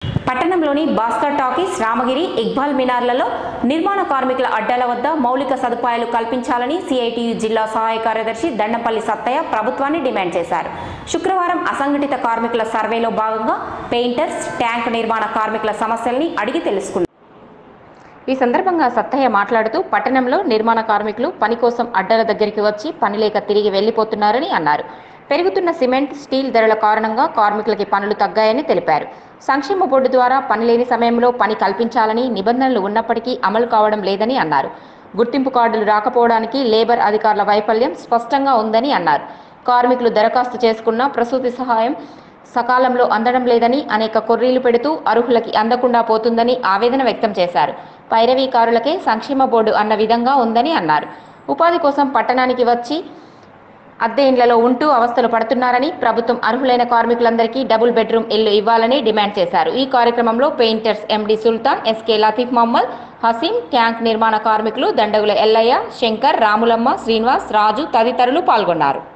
పట్టణంలోని భాస్కర్ టాకీస్ రామగిరి ఇక్బాల్ మినార్లలో నిర్మాణ కార్మికుల అడ్డాల వద్ద మౌలిక సదుపాయాలు కల్పించాలని సిఐటియు జిల్లా సహాయ కార్యదర్శి దండంపల్లి సత్తయ్య ప్రభుత్వాన్ని డిమాండ్ చేశారు శుక్రవారం అసంఘటిత కార్మికుల సర్వేలో భాగంగా పెయింటర్స్ ట్యాంక్ నిర్మాణ కార్మికుల సమస్యల్ని అడిగి తెలుసుకున్నారు ఈ సందర్భంగా సత్తయ్య మాట్లాడుతూ పట్టణంలో నిర్మాణ కార్మికులు పని కోసం అడ్డల దగ్గరికి వచ్చి పని లేక తిరిగి వెళ్లిపోతున్నారని అన్నారు పెరుగుతున్న సిమెంట్ స్టీల్ ధరల కారణంగా కార్మికులకి పనులు తగ్గాయని తెలిపారు సంక్షేమ బోర్డు ద్వారా పని లేని సమయంలో పని కల్పించాలని నిబంధనలు ఉన్నప్పటికీ అమలు కావడం లేదని అన్నారు గుర్తింపు కార్డులు రాకపోవడానికి లేబర్ అధికారుల వైఫల్యం స్పష్టంగా ఉందని అన్నారు కార్మికులు దరఖాస్తు చేసుకున్న ప్రసూతి సహాయం సకాలంలో అందడం లేదని అనేక కొర్రీలు పెడుతూ అర్హులకి అందకుండా పోతుందని ఆవేదన వ్యక్తం చేశారు పైరవీకారులకే సంక్షేమ బోర్డు అన్న విధంగా ఉందని అన్నారు ఉపాధి కోసం పట్టణానికి వచ్చి అద్దె ఇండ్లలో ఉంటూ అవస్థలు పడుతున్నారని ప్రభుత్వం అర్హులైన కార్మికులందరికీ డబుల్ బెడ్రూమ్ ఇల్లు ఇవ్వాలని డిమాండ్ చేశారు ఈ కార్యక్రమంలో painters MD Sultan SK Latif Mohammed Hasim tank నిర్మాణ కార్మికులు దండగుల ఎల్లయ్య శంకర్ రాములమ్మ శ్రీనివాస్ రాజు తదితరులు పాల్గొన్నారు